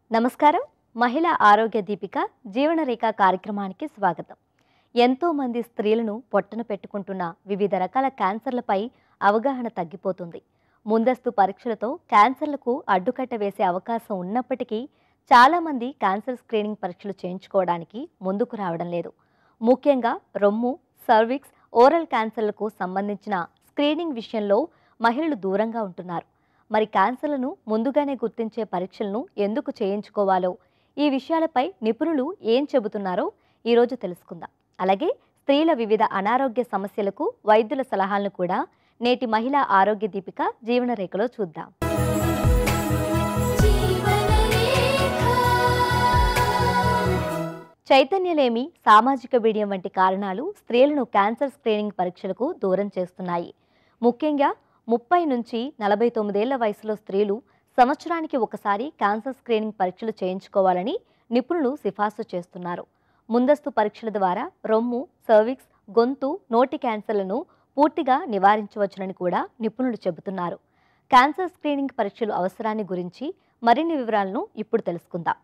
నమస్కారం మహిళా ఆరోగ్య దీపిక జీవనరేఖ కార్యక్రమానికి స్వాగతం ఎంతో మంది స్త్రీలను పొట్టన పెట్టుకుంటున్న వివిధ రకాల క్యాన్సర్లపై అవగాహన తగ్గిపోతుంది ముందస్తు పరీక్షలతో క్యాన్సర్లకు అడ్డుకట్ట వేసే అవకాశం ఉన్నప్పటికీ చాలామంది క్యాన్సర్ స్క్రీనింగ్ పరీక్షలు చేయించుకోవడానికి ముందుకు రావడం లేదు ముఖ్యంగా రొమ్ము సర్విక్స్ ఓరల్ క్యాన్సర్లకు సంబంధించిన స్క్రీనింగ్ విషయంలో మహిళలు దూరంగా ఉంటున్నారు మరి క్యాన్సర్లను ముందుగానే గుర్తించే పరీక్షలను ఎందుకు చేయించుకోవాలో ఈ విషయాలపై నిపుణులు ఏం చెబుతున్నారో ఈరోజు తెలుసుకుందాం అలాగే స్త్రీల వివిధ అనారోగ్య సమస్యలకు వైద్యుల సలహాలను కూడా నేటి మహిళా ఆరోగ్య దీపిక జీవన రేఖలో చూద్దాం చైతన్యలేమి సామాజిక బిడియం వంటి కారణాలు స్త్రీలను క్యాన్సర్ స్క్రీనింగ్ పరీక్షలకు దూరం చేస్తున్నాయి ముఖ్యంగా ముప్పై నుంచి నలభై తొమ్మిదేళ్ల వయసులో స్త్రీలు సంవత్సరానికి ఒకసారి క్యాన్సర్ స్క్రీనింగ్ పరీక్షలు చేయించుకోవాలని నిపుణులు సిఫార్సు చేస్తున్నారు ముందస్తు పరీక్షల ద్వారా రొమ్ము సర్విక్స్ గొంతు నోటి క్యాన్సర్లను పూర్తిగా నివారించవచ్చునని కూడా నిపుణులు చెబుతున్నారు క్యాన్సర్ స్క్రీనింగ్ పరీక్షలు అవసరాన్ని గురించి మరిన్ని వివరాలను ఇప్పుడు తెలుసుకుందాం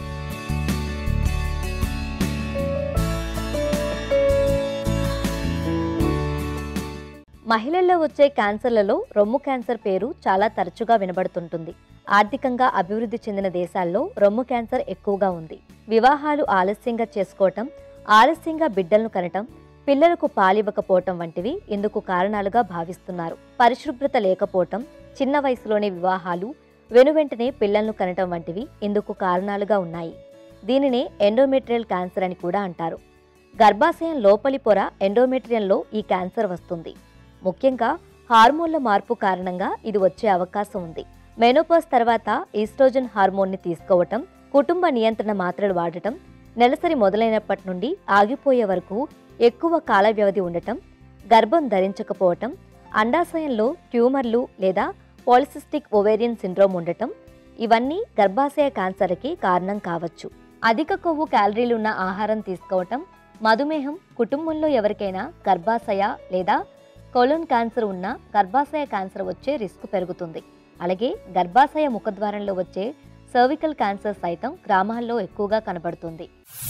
మహిళల్లో వచ్చే క్యాన్సర్లలో రొమ్ము క్యాన్సర్ పేరు చాలా తరచుగా వినబడుతుంటుంది ఆర్థికంగా అభివృద్ధి చెందిన దేశాల్లో రొమ్ము క్యాన్సర్ ఎక్కువగా ఉంది వివాహాలు ఆలస్యంగా చేసుకోవటం ఆలస్యంగా బిడ్డలను కనటం పిల్లలకు పాలివ్వకపోవటం వంటివి ఇందుకు కారణాలుగా భావిస్తున్నారు పరిశుభ్రత లేకపోవటం చిన్న వయసులోనే వివాహాలు వెనువెంటనే పిల్లలను కనటం వంటివి ఇందుకు కారణాలుగా ఉన్నాయి దీనినే ఎండోమెట్రియల్ క్యాన్సర్ అని కూడా అంటారు గర్భాశయం లోపలి పొర ఎండోమెట్రియంలో ఈ క్యాన్సర్ వస్తుంది ముఖ్యంగా హార్మోన్ల మార్పు కారణంగా ఇది వచ్చే అవకాశం ఉంది మెనోపాస్ తర్వాత ఈస్ట్రోజన్ హార్మోన్ని తీసుకోవటం కుటుంబ నియంత్రణ మాత్రలు వాడటం నెలసరి మొదలైనప్పటి నుండి ఆగిపోయే వరకు ఎక్కువ కాల వ్యవధి ఉండటం గర్భం ధరించకపోవటం అండాశయంలో ట్యూమర్లు లేదా పాలిసిస్టిక్ ఓవేరియన్ సిండ్రోమ్ ఉండటం ఇవన్నీ గర్భాశయ క్యాన్సర్కి కారణం కావచ్చు అధిక కొవ్వు క్యాలరీలున్న ఆహారం తీసుకోవటం మధుమేహం కుటుంబంలో ఎవరికైనా గర్భాశయ లేదా కోలోన్ క్యాన్సర్ ఉన్న గర్భాశయ క్యాన్సర్ వచ్చే రిస్క్ పెరుగుతుంది అలాగే గర్భాశయ ముఖద్వారంలో వచ్చే సర్వికల్ క్యాన్సర్ సైతం గ్రామాల్లో ఎక్కువగా కనబడుతుంది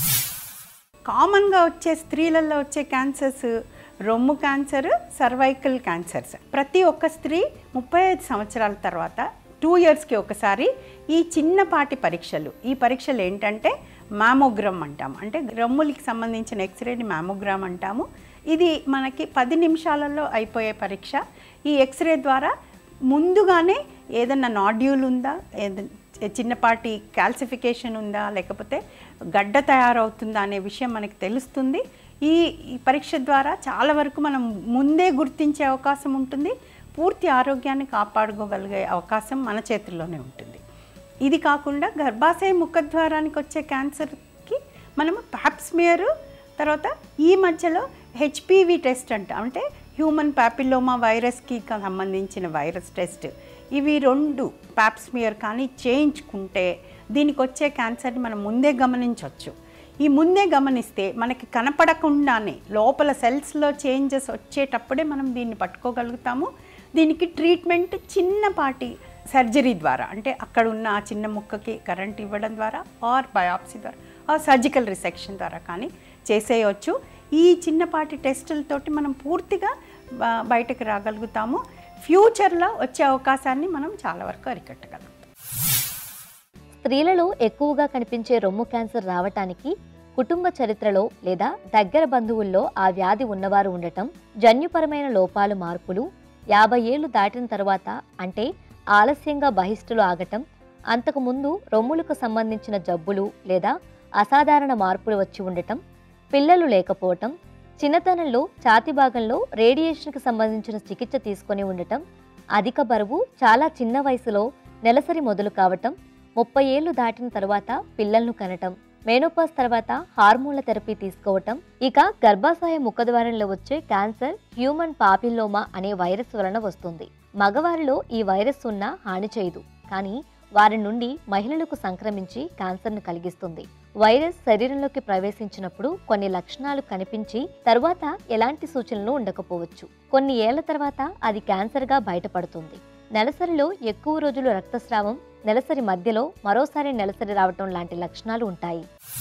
కామన్గా వచ్చే స్త్రీలలో వచ్చే క్యాన్సర్స్ రొమ్ము క్యాన్సర్ సర్వైకల్ క్యాన్సర్స్ ప్రతి ఒక్క స్త్రీ ముప్పై ఐదు సంవత్సరాల తర్వాత టూ ఇయర్స్కి ఒకసారి ఈ చిన్నపాటి పరీక్షలు ఈ పరీక్షలు ఏంటంటే మ్యామోగ్రామ్ అంటాం అంటే రొమ్ములకి సంబంధించిన ఎక్స్రేని మ్యామోగ్రామ్ అంటాము ఇది మనకి పది నిమిషాలలో అయిపోయే పరీక్ష ఈ ఎక్స్రే ద్వారా ముందుగానే ఏదన్నా నాడ్యూల్ ఉందా ఏదన్నా చిన్నపాటి కాల్సిఫికేషన్ ఉందా లేకపోతే గడ్డ తయారవుతుందా అనే విషయం మనకి తెలుస్తుంది ఈ ఈ పరీక్ష ద్వారా చాలా వరకు మనం ముందే గుర్తించే అవకాశం ఉంటుంది పూర్తి ఆరోగ్యాన్ని కాపాడుకోగలిగే అవకాశం మన చేతుల్లోనే ఉంటుంది ఇది కాకుండా గర్భాశయ ముఖద్వారానికి వచ్చే క్యాన్సర్కి మనము ప్యాప్స్మియర్ తర్వాత ఈ మధ్యలో హెచ్పివి టెస్ట్ అంట అంటే హ్యూమన్ ప్యాపిలోమా వైరస్కి సంబంధించిన వైరస్ టెస్ట్ ఇవి రెండు ప్యాప్స్మియర్ కానీ చేయించుకుంటే దీనికి వచ్చే క్యాన్సర్ని మనం ముందే గమనించవచ్చు ఈ ముందే గమనిస్తే మనకి కనపడకుండానే లోపల సెల్స్లో చేంజెస్ వచ్చేటప్పుడే మనం దీన్ని పట్టుకోగలుగుతాము దీనికి ట్రీట్మెంట్ చిన్నపాటి సర్జరీ ద్వారా అంటే అక్కడ ఉన్న ఆ చిన్న ముక్కకి కరెంట్ ఇవ్వడం ద్వారా ఆర్ బయాప్సీ ద్వారా ఆర్ సర్జికల్ రిసెక్షన్ ద్వారా కానీ చేసేయవచ్చు ఈ చిన్నపాటి టెస్టులతోటి మనం పూర్తిగా బ- బయటకు రాగలుగుతాము ఫ్యూచర్లో వచ్చే అవకాశాన్ని మనం చాలా వరకు అరికట్టగలుగుతాం స్త్రీలలో ఎక్కువగా కనిపించే రొమ్ము క్యాన్సర్ రావటానికి కుటుంబ చరిత్రలో లేదా దగ్గర బంధువుల్లో ఆ వ్యాధి ఉన్నవారు ఉండటం జన్యుపరమైన లోపాలు మార్పులు యాభై ఏళ్లు దాటిన తర్వాత అంటే ఆలస్యంగా బహిష్టులు ఆగటం అంతకుముందు రొమ్ములకు సంబంధించిన జబ్బులు లేదా అసాధారణ మార్పులు వచ్చి ఉండటం పిల్లలు లేకపోవటం చిన్నతనంలో ఛాతి భాగంలో రేడియేషన్కి సంబంధించిన చికిత్స తీసుకొని ఉండటం అధిక బరువు చాలా చిన్న వయసులో నెలసరి మొదలు కావటం ముప్పై ఏళ్లు దాటిన తర్వాత పిల్లలను కనటం మేనోపాస్ తర్వాత హార్మోన్ల థెరపీ తీసుకోవటం ఇక గర్భాశయ ముఖద్వారంలో వచ్చే క్యాన్సర్ హ్యూమన్ పాపిల్లోమా అనే వైరస్ వలన వస్తుంది మగవారిలో ఈ వైరస్ ఉన్న హాని చేయదు కానీ వారి నుండి మహిళలకు సంక్రమించి క్యాన్సర్ను కలిగిస్తుంది వైరస్ శరీరంలోకి ప్రవేశించినప్పుడు కొన్ని లక్షణాలు కనిపించి తరువాత ఎలాంటి సూచనలు ఉండకపోవచ్చు కొన్ని ఏళ్ల తర్వాత అది క్యాన్సర్గా బయటపడుతుంది నెలసరిలో ఎక్కువ రోజులు రక్తస్రావం నెలసరి మధ్యలో మరోసారి నెలసరి రావటం లాంటి లక్షణాలు ఉంటాయి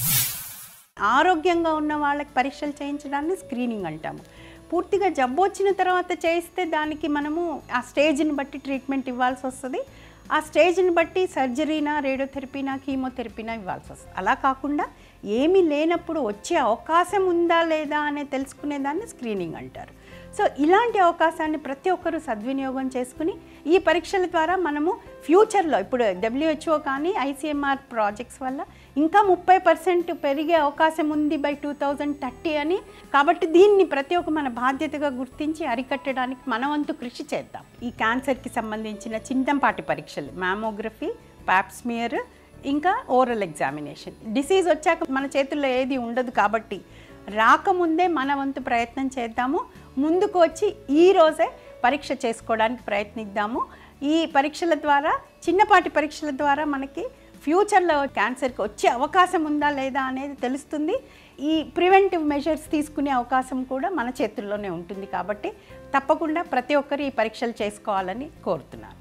ఆరోగ్యంగా ఉన్న వాళ్ళకి పరీక్షలు చేయించడాన్ని స్క్రీనింగ్ అంటాము పూర్తిగా జబ్బు వచ్చిన తర్వాత చేయిస్తే దానికి మనము ఆ స్టేజ్ని బట్టి ట్రీట్మెంట్ ఇవ్వాల్సి వస్తుంది ఆ స్టేజ్ని బట్టి సర్జరీనా రేడియోథెరపీనా కీమోథెరపీనా ఇవ్వాల్సి వస్తుంది అలా కాకుండా ఏమీ లేనప్పుడు వచ్చే అవకాశం ఉందా లేదా అనే తెలుసుకునేదాన్ని స్క్రీనింగ్ అంటారు సో ఇలాంటి అవకాశాన్ని ప్రతి ఒక్కరూ సద్వినియోగం చేసుకుని ఈ పరీక్షల ద్వారా మనము ఫ్యూచర్లో ఇప్పుడు డబ్ల్యూహెచ్ఓ కానీ ఐసీఎంఆర్ ప్రాజెక్ట్స్ వల్ల ఇంకా ముప్పై పర్సెంట్ పెరిగే అవకాశం ఉంది బై టూ థౌజండ్ థర్టీ అని కాబట్టి దీన్ని ప్రతి ఒక్క మన బాధ్యతగా గుర్తించి అరికట్టడానికి మన వంతు కృషి చేద్దాం ఈ క్యాన్సర్కి సంబంధించిన చింతంపాటి పరీక్షలు మ్యామోగ్రఫీ ప్యాప్స్మియర్ ఇంకా ఓరల్ ఎగ్జామినేషన్ డిసీజ్ వచ్చాక మన చేతుల్లో ఏది ఉండదు కాబట్టి రాకముందే మన వంతు ప్రయత్నం చేద్దాము ముందుకు వచ్చి ఈ రోజే పరీక్ష చేసుకోవడానికి ప్రయత్నిద్దాము ఈ పరీక్షల ద్వారా చిన్నపాటి పరీక్షల ద్వారా మనకి ఫ్యూచర్లో క్యాన్సర్కి వచ్చే అవకాశం ఉందా లేదా అనేది తెలుస్తుంది ఈ ప్రివెంటివ్ మెజర్స్ తీసుకునే అవకాశం కూడా మన చేతుల్లోనే ఉంటుంది కాబట్టి తప్పకుండా ప్రతి ఒక్కరు ఈ పరీక్షలు చేసుకోవాలని కోరుతున్నాను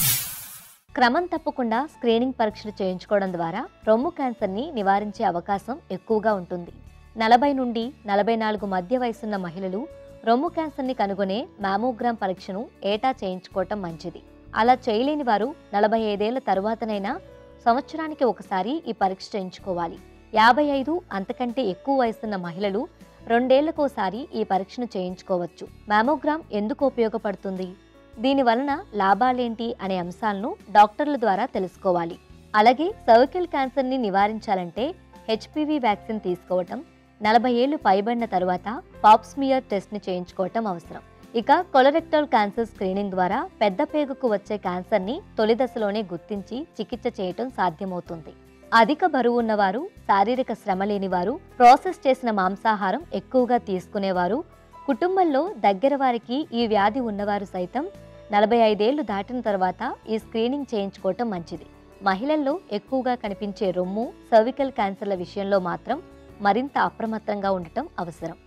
క్రమం తప్పకుండా స్క్రీనింగ్ పరీక్షలు చేయించుకోవడం ద్వారా రొమ్ము క్యాన్సర్ని నివారించే అవకాశం ఎక్కువగా ఉంటుంది నలభై నుండి నలభై నాలుగు మధ్య వయసున్న మహిళలు రొమ్ము క్యాన్సర్ని కనుగొనే మ్యామోగ్రామ్ పరీక్షను ఏటా చేయించుకోవటం మంచిది అలా చేయలేని వారు నలభై ఐదేళ్ల తరువాతనైనా సంవత్సరానికి ఒకసారి ఈ పరీక్ష చేయించుకోవాలి యాభై ఐదు అంతకంటే ఎక్కువ వయసున్న మహిళలు రెండేళ్లకోసారి ఈ పరీక్షను చేయించుకోవచ్చు మ్యామోగ్రామ్ ఎందుకు ఉపయోగపడుతుంది దీని వలన లాభాలేంటి అనే అంశాలను డాక్టర్ల ద్వారా తెలుసుకోవాలి అలాగే సర్వికల్ క్యాన్సర్ని నివారించాలంటే హెచ్పివి వ్యాక్సిన్ తీసుకోవటం నలభై ఏళ్లు పైబడిన తరువాత పాప్స్మియర్ టెస్ట్ని చేయించుకోవటం అవసరం ఇక కొలరెక్టల్ క్యాన్సర్ స్క్రీనింగ్ ద్వారా పెద్ద పేగుకు వచ్చే క్యాన్సర్ని తొలి దశలోనే గుర్తించి చికిత్స చేయటం సాధ్యమవుతుంది అధిక బరువు ఉన్నవారు శారీరక శ్రమ లేనివారు ప్రాసెస్ చేసిన మాంసాహారం ఎక్కువగా తీసుకునేవారు కుటుంబంలో దగ్గర వారికి ఈ వ్యాధి ఉన్నవారు సైతం నలభై ఐదేళ్లు దాటిన తర్వాత ఈ స్క్రీనింగ్ చేయించుకోవటం మంచిది మహిళల్లో ఎక్కువగా కనిపించే రొమ్ము సర్వికల్ క్యాన్సర్ల విషయంలో మాత్రం మరింత అప్రమత్తంగా ఉండటం అవసరం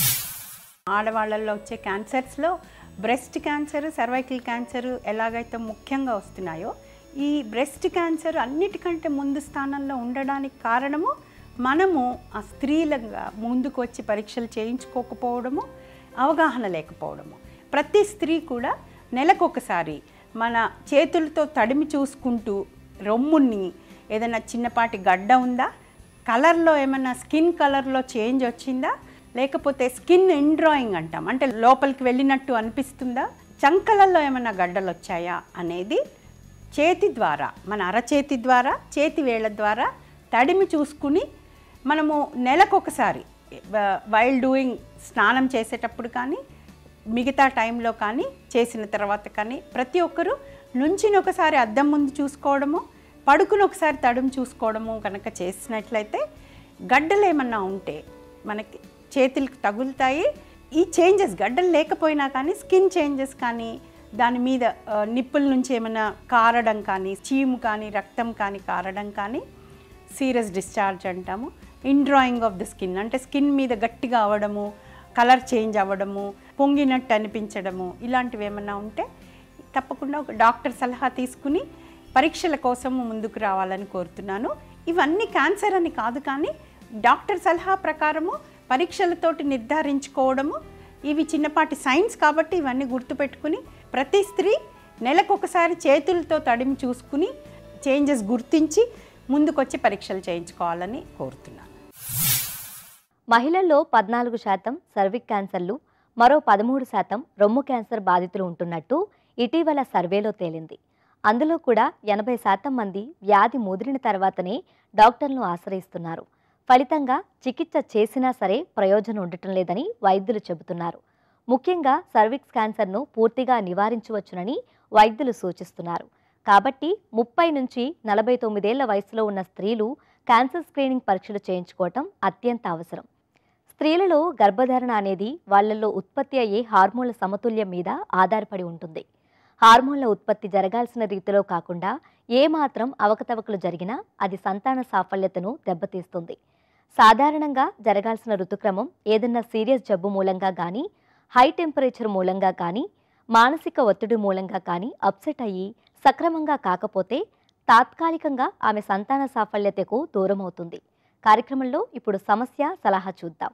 ఆడవాళ్ళల్లో వచ్చే క్యాన్సర్స్లో బ్రెస్ట్ క్యాన్సర్ సర్వైకల్ క్యాన్సర్ ఎలాగైతే ముఖ్యంగా వస్తున్నాయో ఈ బ్రెస్ట్ క్యాన్సర్ అన్నిటికంటే ముందు స్థానంలో ఉండడానికి కారణము మనము ఆ స్త్రీలంగా ముందుకు వచ్చి పరీక్షలు చేయించుకోకపోవడము అవగాహన లేకపోవడము ప్రతి స్త్రీ కూడా నెలకొకసారి మన చేతులతో తడిమి చూసుకుంటూ రొమ్ముని ఏదైనా చిన్నపాటి గడ్డ ఉందా కలర్లో ఏమైనా స్కిన్ కలర్లో చేంజ్ వచ్చిందా లేకపోతే స్కిన్ ఎండ్రాయింగ్ అంటాం అంటే లోపలికి వెళ్ళినట్టు అనిపిస్తుందా చంకలలో ఏమైనా గడ్డలు వచ్చాయా అనేది చేతి ద్వారా మన అరచేతి ద్వారా చేతి వేళ్ళ ద్వారా తడిమి చూసుకుని మనము నెలకొకసారి వైల్ డూయింగ్ స్నానం చేసేటప్పుడు కానీ మిగతా టైంలో కానీ చేసిన తర్వాత కానీ ప్రతి ఒక్కరూ నుంచిని ఒకసారి అద్దం ముందు చూసుకోవడము పడుకుని ఒకసారి తడుము చూసుకోవడము కనుక చేసినట్లయితే గడ్డలు ఏమన్నా ఉంటే మనకి చేతులకు తగులుతాయి ఈ చేంజెస్ గడ్డలు లేకపోయినా కానీ స్కిన్ చేంజెస్ కానీ దాని మీద ఆ, నిప్పుల నుంచి ఏమైనా కారడం కానీ చీము కానీ రక్తం కానీ కారడం కానీ సీరియస్ డిశ్చార్జ్ అంటాము ఇండ్రాయింగ్ ఆఫ్ ద స్కిన్ అంటే స్కిన్ మీద గట్టిగా అవ్వడము కలర్ చేంజ్ అవ్వడము పొంగినట్టు అనిపించడము ఇలాంటివి ఏమన్నా ఉంటే తప్పకుండా ఒక డాక్టర్ సలహా తీసుకుని పరీక్షల కోసం ముందుకు రావాలని కోరుతున్నాను ఇవన్నీ క్యాన్సర్ అని కాదు కానీ డాక్టర్ సలహా ప్రకారము పరీక్షలతోటి నిర్ధారించుకోవడము ఇవి చిన్నపాటి సైన్స్ కాబట్టి ఇవన్నీ గుర్తుపెట్టుకుని ప్రతి స్త్రీ నెలకొకసారి చేతులతో తడిమి చూసుకుని చేంజెస్ గుర్తించి ముందుకొచ్చి పరీక్షలు చేయించుకోవాలని కోరుతున్నాను మహిళల్లో పద్నాలుగు శాతం సర్విక్ క్యాన్సర్లు మరో పదమూడు శాతం రొమ్ము క్యాన్సర్ బాధితులు ఉంటున్నట్టు ఇటీవల సర్వేలో తేలింది అందులో కూడా ఎనభై శాతం మంది వ్యాధి ముదిరిన తర్వాతనే డాక్టర్లను ఆశ్రయిస్తున్నారు ఫలితంగా చికిత్స చేసినా సరే ప్రయోజనం ఉండటం లేదని వైద్యులు చెబుతున్నారు ముఖ్యంగా సర్విక్స్ క్యాన్సర్ను పూర్తిగా నివారించవచ్చునని వైద్యులు సూచిస్తున్నారు కాబట్టి ముప్పై నుంచి నలభై తొమ్మిదేళ్ల వయసులో ఉన్న స్త్రీలు క్యాన్సర్ స్క్రీనింగ్ పరీక్షలు చేయించుకోవటం అత్యంత అవసరం స్త్రీలలో గర్భధారణ అనేది వాళ్ళల్లో ఉత్పత్తి అయ్యే హార్మోన్ల సమతుల్యం మీద ఆధారపడి ఉంటుంది హార్మోన్ల ఉత్పత్తి జరగాల్సిన రీతిలో కాకుండా ఏమాత్రం అవకతవకలు జరిగినా అది సంతాన సాఫల్యతను దెబ్బతీస్తుంది సాధారణంగా జరగాల్సిన ఋతుక్రమం ఏదన్నా సీరియస్ జబ్బు మూలంగా కానీ హై టెంపరేచర్ మూలంగా కానీ మానసిక ఒత్తిడి మూలంగా కానీ అప్సెట్ అయ్యి సక్రమంగా కాకపోతే తాత్కాలికంగా ఆమె సంతాన సాఫల్యతకు దూరమవుతుంది కార్యక్రమంలో ఇప్పుడు సమస్య సలహా చూద్దాం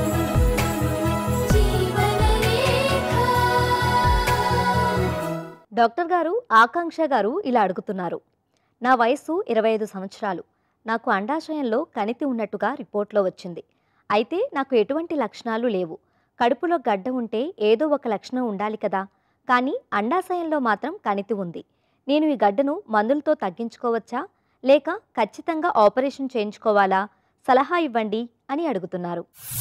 డాక్టర్ గారు ఆకాంక్ష గారు ఇలా అడుగుతున్నారు నా వయసు ఇరవై ఐదు సంవత్సరాలు నాకు అండాశయంలో కణితి ఉన్నట్టుగా రిపోర్ట్లో వచ్చింది అయితే నాకు ఎటువంటి లక్షణాలు లేవు కడుపులో గడ్డ ఉంటే ఏదో ఒక లక్షణం ఉండాలి కదా కానీ అండాశయంలో మాత్రం కణితి ఉంది నేను ఈ గడ్డను మందులతో తగ్గించుకోవచ్చా లేక ఖచ్చితంగా ఆపరేషన్ చేయించుకోవాలా సలహా ఇవ్వండి అని అడుగుతున్నారు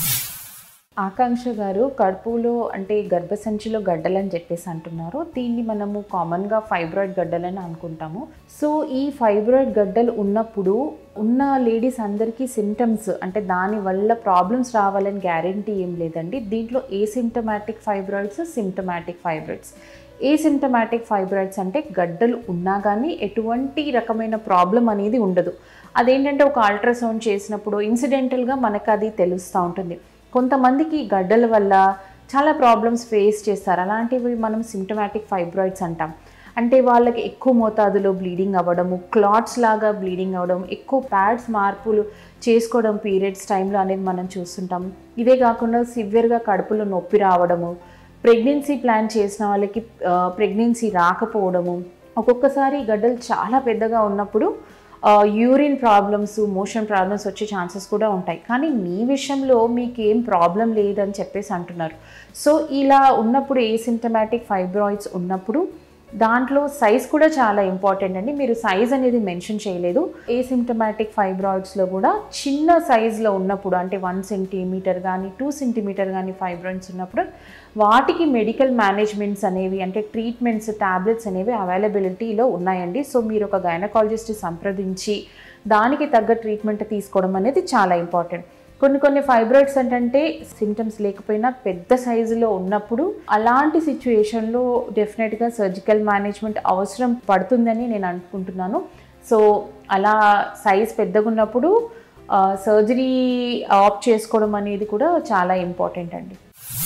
ఆకాంక్ష గారు కడుపులో అంటే గర్భసంచిలో గడ్డలని చెప్పేసి అంటున్నారు దీన్ని మనము కామన్గా ఫైబ్రాయిడ్ గడ్డలని అనుకుంటాము సో ఈ ఫైబ్రాయిడ్ గడ్డలు ఉన్నప్పుడు ఉన్న లేడీస్ అందరికీ సిమ్టమ్స్ అంటే దాని వల్ల ప్రాబ్లమ్స్ రావాలని గ్యారంటీ ఏం లేదండి దీంట్లో asymptomatic fibroids symptomatic fibroids asymptomatic fibroids అంటే గడ్డలు ఉన్నా కానీ ఎటువంటి రకమైన ప్రాబ్లం అనేది ఉండదు అదేంటంటే ఒక అల్ట్రాసౌండ్ చేసినప్పుడు ఇన్సిడెంటల్గా మనకు అది తెలుస్తూ ఉంటుంది కొంతమందికి ఈ గడ్డల వల్ల చాలా ప్రాబ్లమ్స్ ఫేస్ చేస్తారు అలాంటివి మనం సిమ్టమాటిక్ ఫైబ్రాయిడ్స్ అంటాం అంటే వాళ్ళకి ఎక్కువ మోతాదులో బ్లీడింగ్ అవ్వడము క్లాట్స్ లాగా బ్లీడింగ్ అవ్వడం ఎక్కువ ప్యాడ్స్ మార్పులు చేసుకోవడం పీరియడ్స్ టైంలో అనేది మనం చూస్తుంటాం ఇదే కాకుండా సివియర్గా కడుపులో నొప్పి రావడము ప్రెగ్నెన్సీ ప్లాన్ చేసిన వాళ్ళకి ప్రెగ్నెన్సీ రాకపోవడము ఒక్కొక్కసారి గడ్డలు చాలా పెద్దగా ఉన్నప్పుడు యూరిన్ ప్రాబ్లమ్స్ మోషన్ ప్రాబ్లమ్స్ వచ్చే ఛాన్సెస్ కూడా ఉంటాయి కానీ మీ విషయంలో మీకు ఏం ప్రాబ్లం లేదని చెప్పేసి అంటున్నారు సో ఇలా ఉన్నప్పుడు ఏ సిమ్టమాటిక్ ఫైబ్రాయిడ్స్ ఉన్నప్పుడు దాంట్లో సైజ్ కూడా చాలా ఇంపార్టెంట్ అండి మీరు సైజ్ అనేది మెన్షన్ చేయలేదు ఏ సిమ్టమాటిక్ ఫైబ్రాయిడ్స్లో కూడా చిన్న సైజులో ఉన్నప్పుడు అంటే వన్ సెంటీమీటర్ కానీ టూ సెంటీమీటర్ కానీ ఫైబ్రాయిడ్స్ ఉన్నప్పుడు వాటికి మెడికల్ మేనేజ్మెంట్స్ అనేవి అంటే ట్రీట్మెంట్స్ టాబ్లెట్స్ అనేవి అవైలబిలిటీలో ఉన్నాయండి సో మీరు ఒక గైనకాలజిస్ట్ సంప్రదించి దానికి తగ్గ ట్రీట్మెంట్ తీసుకోవడం అనేది చాలా ఇంపార్టెంట్ కొన్ని కొన్ని ఫైబ్రాయిడ్స్ ఏంటంటే సిమ్టమ్స్ లేకపోయినా పెద్ద సైజులో ఉన్నప్పుడు అలాంటి సిచ్యుయేషన్లో డెఫినెట్గా సర్జికల్ మేనేజ్మెంట్ అవసరం పడుతుందని నేను అనుకుంటున్నాను సో అలా సైజ్ పెద్దగా ఉన్నప్పుడు సర్జరీ ఆప్ చేసుకోవడం అనేది కూడా చాలా ఇంపార్టెంట్ అండి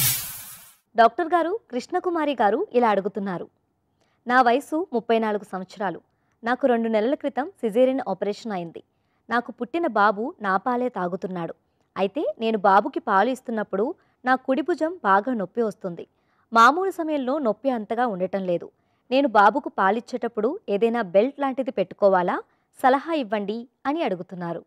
డాక్టర్ గారు కృష్ణకుమారి గారు ఇలా అడుగుతున్నారు నా వయసు ముప్పై నాలుగు సంవత్సరాలు నాకు రెండు నెలల క్రితం సిజేరియన్ ఆపరేషన్ అయింది నాకు పుట్టిన బాబు నా పాలే తాగుతున్నాడు అయితే నేను బాబుకి పాలు ఇస్తున్నప్పుడు నా కుడి భుజం బాగా నొప్పి వస్తుంది మామూలు సమయంలో నొప్పి అంతగా ఉండటం లేదు నేను బాబుకు పాలిచ్చేటప్పుడు ఏదైనా బెల్ట్ లాంటిది పెట్టుకోవాలా సలహా ఇవ్వండి అని అడుగుతున్నారు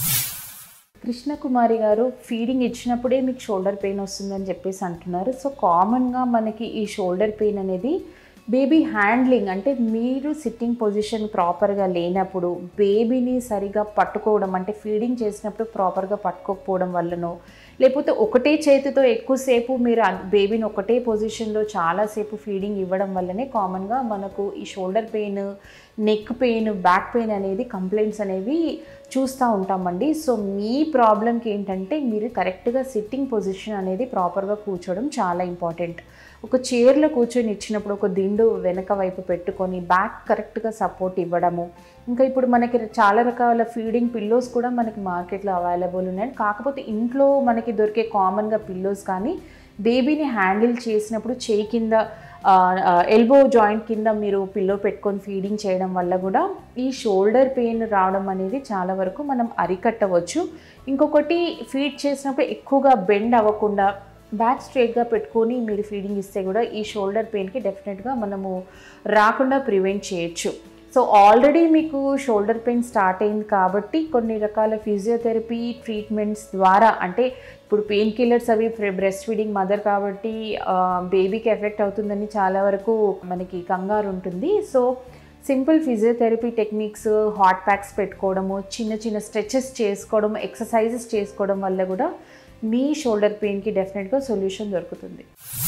కృష్ణకుమారి గారు ఫీడింగ్ ఇచ్చినప్పుడే మీకు షోల్డర్ పెయిన్ వస్తుందని చెప్పేసి అంటున్నారు సో కామన్గా మనకి ఈ షోల్డర్ పెయిన్ అనేది బేబీ హ్యాండ్లింగ్ అంటే మీరు సిట్టింగ్ పొజిషన్ ప్రాపర్గా లేనప్పుడు బేబీని సరిగా పట్టుకోవడం అంటే ఫీడింగ్ చేసినప్పుడు ప్రాపర్గా పట్టుకోకపోవడం వల్లనో లేకపోతే ఒకటే చేతితో ఎక్కువసేపు మీరు బేబీని ఒకటే పొజిషన్లో చాలాసేపు ఫీడింగ్ ఇవ్వడం వల్లనే కామన్గా మనకు ఈ shoulder pain neck pain back pain అనేది కంప్లైంట్స్ అనేవి చూస్తూ ఉంటామండి సో మీ ప్రాబ్లంకి ఏంటంటే మీరు కరెక్ట్గా సిట్టింగ్ పొజిషన్ అనేది ప్రాపర్గా కూర్చోవడం చాలా ఇంపార్టెంట్ ఒక చైర్లో కూర్చొని ఇచ్చినప్పుడు ఒక దిండు వెనక వైపు పెట్టుకొని బ్యాక్ కరెక్ట్గా సపోర్ట్ ఇవ్వడము ఇంకా ఇప్పుడు మనకి చాలా రకాల ఫీడింగ్ పిల్లోస్ కూడా మనకి మార్కెట్లో అవైలబుల్ ఉన్నాయి కాకపోతే ఇంట్లో మనకి దొరికే కామన్గా పిల్లోస్ కానీ బేబీని హ్యాండిల్ చేసినప్పుడు చేయి కింద ఎల్బో జాయింట్ కింద మీరు పిల్లో పెట్టుకొని ఫీడింగ్ చేయడం వల్ల కూడా ఈ షోల్డర్ పెయిన్ రావడం అనేది చాలా వరకు మనం అరికట్టవచ్చు ఇంకొకటి ఫీడ్ చేసినప్పుడు ఎక్కువగా బెండ్ అవ్వకుండా బ్యాక్ స్ట్రేట్గా పెట్టుకొని మీరు ఫీడింగ్ ఇస్తే కూడా ఈ షోల్డర్ పెయిన్కి డెఫినెట్గా మనము రాకుండా ప్రివెంట్ చేయొచ్చు సో ఆల్రెడీ మీకు షోల్డర్ పెయిన్ స్టార్ట్ అయింది కాబట్టి కొన్ని రకాల ఫిజియోథెరపీ ట్రీట్మెంట్స్ ద్వారా అంటే ఇప్పుడు పెయిన్ కిల్లర్స్ అవి బ్రెస్ట్ ఫీడింగ్ మదర్ కాబట్టి బేబీకి ఎఫెక్ట్ అవుతుందని చాలా వరకు మనకి కంగారు ఉంటుంది so simple physiotherapy techniques hot packs పెట్టుకోవడము చిన్న చిన్న స్ట్రెచెస్ చేసుకోవడం ఎక్సర్సైజెస్ చేసుకోవడం వల్ల కూడా మీ షోల్డర్ పెయిన్కి డెఫినెట్గా సొల్యూషన్ దొరుకుతుంది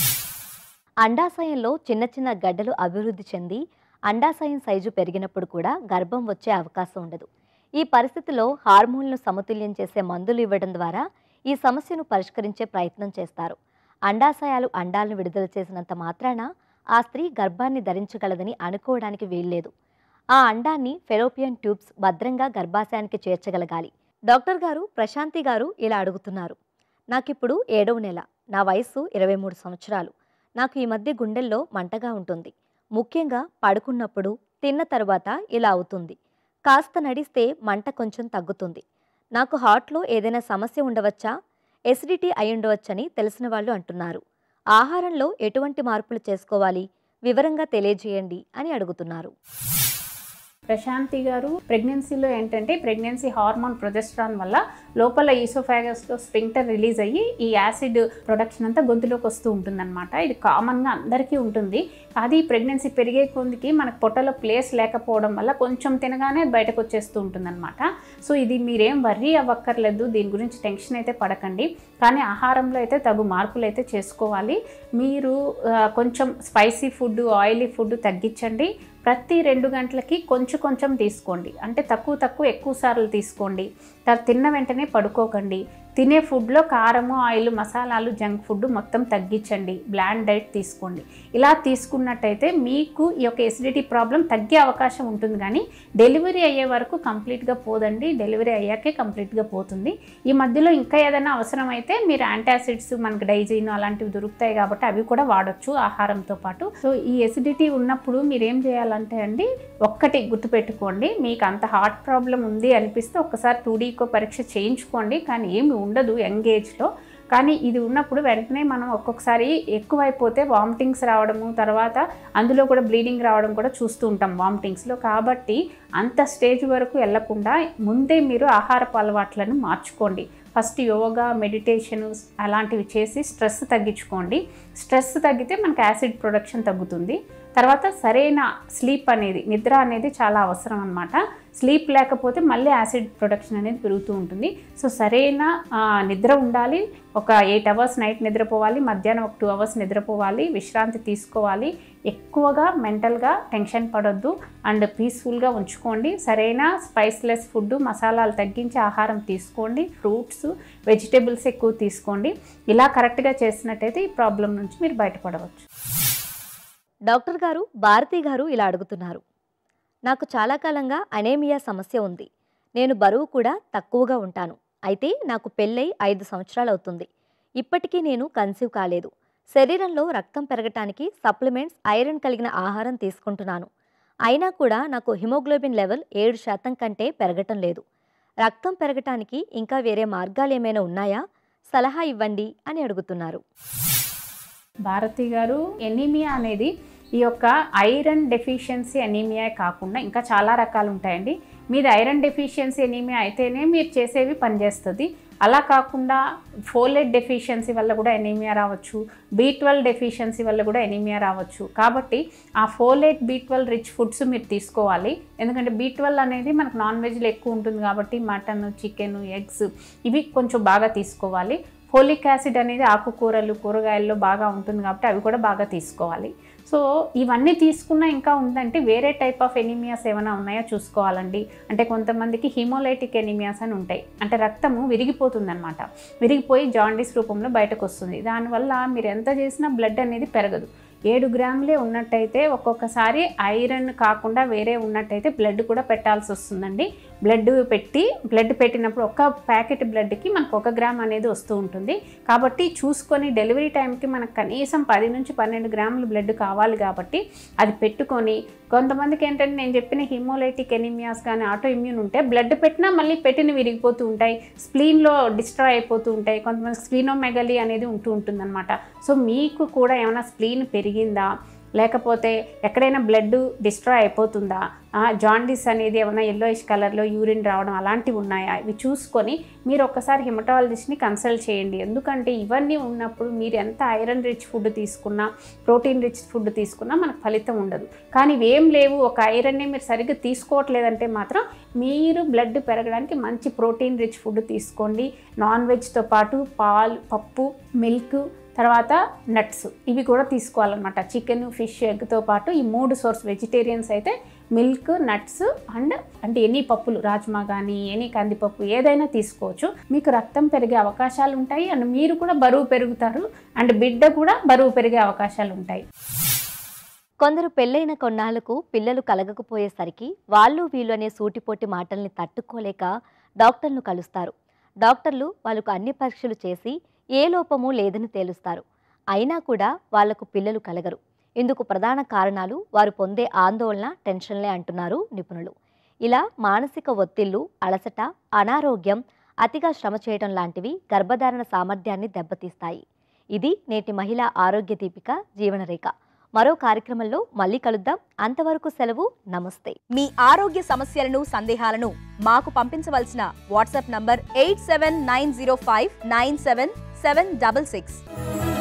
అండాశయంలో చిన్న చిన్న గడ్డలు అభివృద్ధి చెంది అండాశయం సైజు పెరిగినప్పుడు కూడా గర్భం వచ్చే అవకాశం ఉండదు ఈ పరిస్థితిలో హార్మోన్లను సమతుల్యం చేసే మందులు ఇవ్వడం ద్వారా ఈ సమస్యను పరిష్కరించే ప్రయత్నం చేస్తారు అండాశయాలు అండాలను విడుదల చేసినంత మాత్రాన ఆ స్త్రీ గర్భాన్ని ధరించగలదని అనుకోవడానికి వీల్లేదు ఆ అండాన్ని ఫెలోపియన్ ట్యూబ్స్ భద్రంగా గర్భాశయానికి చేర్చగలగాలి డాక్టర్ గారు ప్రశాంతి గారు ఇలా అడుగుతున్నారు నాకిప్పుడు ఏడవ నెల నా వయస్సు ఇరవై మూడు సంవత్సరాలు నాకు ఈ మధ్య గుండెల్లో మంటగా ఉంటుంది ముఖ్యంగా పడుకున్నప్పుడు తిన్న తర్వాత ఇలా అవుతుంది కాస్త నడిస్తే మంట కొంచెం తగ్గుతుంది నాకు హార్ట్లో ఏదైనా సమస్య ఉండవచ్చా ఎసిడిటీ అయి ఉండవచ్చని తెలిసిన వాళ్ళు అంటున్నారు ఆహారంలో ఎటువంటి మార్పులు చేసుకోవాలి వివరంగా తెలియజేయండి అని అడుగుతున్నారు ప్రశాంతి గారు ప్రెగ్నెన్సీలో ఏంటంటే ప్రెగ్నెన్సీ హార్మోన్ ప్రొజెస్ట్రాన్ వల్ల లోపల ఈసోఫాగస్లో స్పింక్టర్ రిలీజ్ అయ్యి ఈ యాసిడ్ ప్రొడక్షన్ అంతా గొంతులోకి వస్తూ ఉంటుందన్నమాట ఇది కామన్గా అందరికీ ఉంటుంది అది ప్రెగ్నెన్సీ పెరిగే కొందికి మనకు పొట్టలో ప్లేస్ లేకపోవడం వల్ల కొంచెం తినగానే అది బయటకు వచ్చేస్తూ ఉంటుందన్నమాట సో ఇది మీరేం వర్రీ అవ్వక్కర్లేదు దీని గురించి టెన్షన్ అయితే పడకండి కానీ ఆహారంలో అయితే తగు మార్పులు అయితే చేసుకోవాలి మీరు ఆ, కొంచెం స్పైసీ ఫుడ్ ఆయిలీ ఫుడ్ తగ్గించండి ప్రతి రెండు గంటలకి కొంచెం కొంచెం తీసుకోండి అంటే తక్కువ తక్కువ ఎక్కువ సార్లు తీసుకోండి తర్వాత తిన్న వెంటనే పడుకోకండి తినే ఫుడ్లో కారము ఆయిల్ మసాలాలు జంక్ ఫుడ్ మొత్తం తగ్గించండి బ్లాండ్ డైట్ తీసుకోండి ఇలా తీసుకున్నట్టయితే మీకు ఈ యొక్క ఎసిడిటీ ప్రాబ్లం తగ్గే అవకాశం ఉంటుంది కానీ డెలివరీ అయ్యే వరకు కంప్లీట్గా పోదండి డెలివరీ అయ్యాకే కంప్లీట్గా పోతుంది ఈ మధ్యలో ఇంకా ఏదైనా అవసరమైతే మీరు యాంటాసిడ్స్ మనకి డైజీన్ అలాంటివి దొరుకుతాయి కాబట్టి అవి కూడా వాడొచ్చు ఆహారంతో పాటు సో ఈ ఎసిడిటీ ఉన్నప్పుడు మీరు ఏం చేయాలంటే అండి ఒక్కటి గుర్తుపెట్టుకోండి మీకు అంత హార్ట్ ప్రాబ్లం ఉంది అనిపిస్తే ఒక్కసారి టూడీకో పరీక్ష చేయించుకోండి కానీ ఏమి ఉండదు యంగ్ ఏజ్లో కానీ ఇది ఉన్నప్పుడు వెంటనే మనం ఒక్కొక్కసారి ఎక్కువైపోతే వామిటింగ్స్ రావడము తర్వాత అందులో కూడా బ్లీడింగ్ రావడం కూడా చూస్తూ ఉంటాం వామిటింగ్స్లో కాబట్టి అంత స్టేజ్ వరకు వెళ్లకుండా ముందే మీరు ఆహారపు అలవాట్లను మార్చుకోండి ఫస్ట్ యోగా మెడిటేషన్ అలాంటివి చేసి స్ట్రెస్ తగ్గించుకోండి స్ట్రెస్ తగ్గితే మనకు యాసిడ్ ప్రొడక్షన్ తగ్గుతుంది తర్వాత సరైన స్లీప్ అనేది నిద్ర అనేది చాలా అవసరం అనమాట స్లీప్ లేకపోతే మళ్ళీ యాసిడ్ ప్రొడక్షన్ అనేది పెరుగుతూ ఉంటుంది సో సరైన ఆ, నిద్ర ఉండాలి ఒక ఎయిట్ అవర్స్ నైట్ నిద్రపోవాలి మధ్యాహ్నం ఒక టూ అవర్స్ నిద్రపోవాలి విశ్రాంతి తీసుకోవాలి ఎక్కువగా మెంటల్గా టెన్షన్ పడొద్దు అండ్ పీస్ఫుల్గా ఉంచుకోండి సరైన స్పైస్లెస్ ఫుడ్ మసాలాలు తగ్గించి ఆహారం తీసుకోండి ఫ్రూట్స్ వెజిటేబుల్స్ ఎక్కువ తీసుకోండి ఇలా కరెక్ట్గా చేసినట్టయితే ఈ ప్రాబ్లం నుంచి మీరు బయటపడవచ్చు డాక్టర్ గారు భారతి గారు ఇలా అడుగుతున్నారు నాకు చాలా కాలంగా అనేమియా సమస్య ఉంది నేను బరువు కూడా తక్కువగా ఉంటాను అయితే నాకు పెళ్ళై ఐదు సంవత్సరాలు అవుతుంది ఇప్పటికీ నేను కన్సీవ్ కాలేదు శరీరంలో రక్తం పెరగటానికి సప్లిమెంట్స్ ఐరన్ కలిగిన ఆహారం తీసుకుంటున్నాను అయినా కూడా నాకు హిమోగ్లోబిన్ లెవెల్ ఏడు శాతం కంటే పెరగటం లేదు రక్తం పెరగటానికి ఇంకా వేరే మార్గాలు ఏమైనా ఉన్నాయా సలహా ఇవ్వండి అని అడుగుతున్నారు భారతి గారు ఎనీమియా అనేది ఈ యొక్క ఐరన్ డెఫిషియన్సీ ఎనీమియా కాకుండా ఇంకా చాలా రకాలు ఉంటాయండి మీది ఐరన్ డెఫిషియన్సీ ఎనీమియా అయితేనే మీరు చేసేవి పనిచేస్తుంది అలా కాకుండా ఫోలెట్ డెఫిషియన్సీ వల్ల కూడా ఎనీమియా రావచ్చు బీ ట్వెల్వ్ డెఫిషియన్సీ వల్ల కూడా ఎనీమియా రావచ్చు కాబట్టి ఆ folate B twelve rich foods మీరు తీసుకోవాలి ఎందుకంటే బీ ట్వెల్వ్ అనేది మనకు నాన్ వెజ్లో ఎక్కువ ఉంటుంది కాబట్టి మటన్ చికెన్ ఎగ్స్ ఇవి కొంచెం బాగా తీసుకోవాలి ఫోలిక్ యాసిడ్ అనేది ఆకుకూరలు కూరగాయల్లో బాగా ఉంటుంది కాబట్టి అవి కూడా బాగా తీసుకోవాలి సో ఇవన్నీ తీసుకున్నా ఇంకా ఉందంటే వేరే టైప్ ఆఫ్ ఎనీమియాస్ ఏమైనా ఉన్నాయో చూసుకోవాలండి అంటే కొంతమందికి హిమోలైటిక్ ఎనీమియాస్ అని ఉంటాయి అంటే రక్తము విరిగిపోతుందన్నమాట విరిగిపోయి జాండీస్ రూపంలో బయటకు వస్తుంది దానివల్ల మీరు ఎంత చేసినా బ్లడ్ అనేది పెరగదు ఏడు గ్రాములే ఉన్నట్టయితే ఒక్కొక్కసారి ఐరన్ కాకుండా వేరే ఉన్నట్టయితే బ్లడ్ కూడా పెట్టాల్సి వస్తుందండి బ్లడ్ పెట్టి బ్లడ్ పెట్టినప్పుడు ఒక ప్యాకెట్ బ్లడ్కి మనకు ఒక గ్రామ్ అనేది వస్తూ ఉంటుంది కాబట్టి చూసుకొని డెలివరీ టైంకి మనకు కనీసం పది నుంచి పన్నెండు గ్రాముల బ్లడ్ కావాలి కాబట్టి అది పెట్టుకొని కొంతమందికి ఏంటంటే నేను చెప్పిన హిమోలైటిక్ ఎనిమియాస్ కానీ ఆటో ఇమ్యూన్ ఉంటే బ్లడ్ పెట్టినా మళ్ళీ పెట్టిన విరిగిపోతూ ఉంటాయి స్ప్లీన్లో డిస్ట్రాయ్ అయిపోతూ ఉంటాయి కొంతమంది స్ప్లీనోమెగలీ అనేది ఉంటూ ఉంటుందన్నమాట సో మీకు కూడా ఏమైనా స్ప్లీన్ పెరిగిందా లేకపోతే ఎక్కడైనా బ్లడ్ డిస్ట్రాయ్ అయిపోతుందా జాండీస్ అనేది ఏమైనా ఎల్లోయిష్ కలర్లో యూరిన్ రావడం అలాంటివి ఉన్నాయా ఇవి చూసుకొని మీరు ఒక్కసారి హిమటాలజిస్ట్ని కన్సల్ట్ చేయండి ఎందుకంటే ఇవన్నీ ఉన్నప్పుడు మీరు ఎంత ఐరన్ రిచ్ ఫుడ్ తీసుకున్నా ప్రోటీన్ రిచ్ ఫుడ్ తీసుకున్నా మనకు ఫలితం ఉండదు కానీ ఇవేం లేవు ఒక ఐరన్ని మీరు సరిగ్గా తీసుకోవట్లేదంటే మాత్రం మీరు బ్లడ్ పెరగడానికి మంచి ప్రోటీన్ రిచ్ ఫుడ్ తీసుకోండి నాన్ వెజ్తో పాటు పాలు పప్పు మిల్క్ తర్వాత నట్స్ ఇవి కూడా తీసుకోవాలన్నమాట చికెన్ ఫిష్ ఎగ్తో పాటు ఈ మూడు సోర్స్ వెజిటేరియన్స్ అయితే మిల్క్ నట్స్ అండ్ అంటే ఎనీ పప్పులు రాజ్మా కానీ ఎనీ కందిపప్పు ఏదైనా తీసుకోవచ్చు మీకు రక్తం పెరిగే అవకాశాలు ఉంటాయి అండ్ మీరు కూడా బరువు పెరుగుతారు అండ్ బిడ్డ కూడా బరువు పెరిగే అవకాశాలు ఉంటాయి కొందరు పెళ్ళైన కొన్నాళ్లకు పిల్లలు కలగకపోయేసరికి వాళ్ళు వీళ్ళు అనే సూటిపోటి మాటల్ని తట్టుకోలేక డాక్టర్ను కలుస్తారు డాక్టర్లు వాళ్ళకు అన్ని పరీక్షలు చేసి ఏ లోపము లేదని తేలుస్తారు అయినా కూడా వాళ్లకు పిల్లలు కలగరు ఇందుకు ప్రధాన కారణాలు వారు పొందే ఆందోళన టెన్షన్లే అంటున్నారు నిపుణులు ఇలా మానసిక ఒత్తిళ్లు అలసట అనారోగ్యం అతిగా శ్రమ చేయడం లాంటివి గర్భధారణ సామర్థ్యాన్ని దెబ్బతీస్తాయి ఇది నేటి మహిళా ఆరోగ్య దీపిక జీవనరేఖ మరో కార్యక్రమంలో మళ్ళీ కలుద్దాం అంతవరకు సెలవు నమస్తే మీ ఆరోగ్య సమస్యలను సందేహాలను మాకు పంపించవలసిన WhatsApp number eight seven nine zero five nine seven seven double six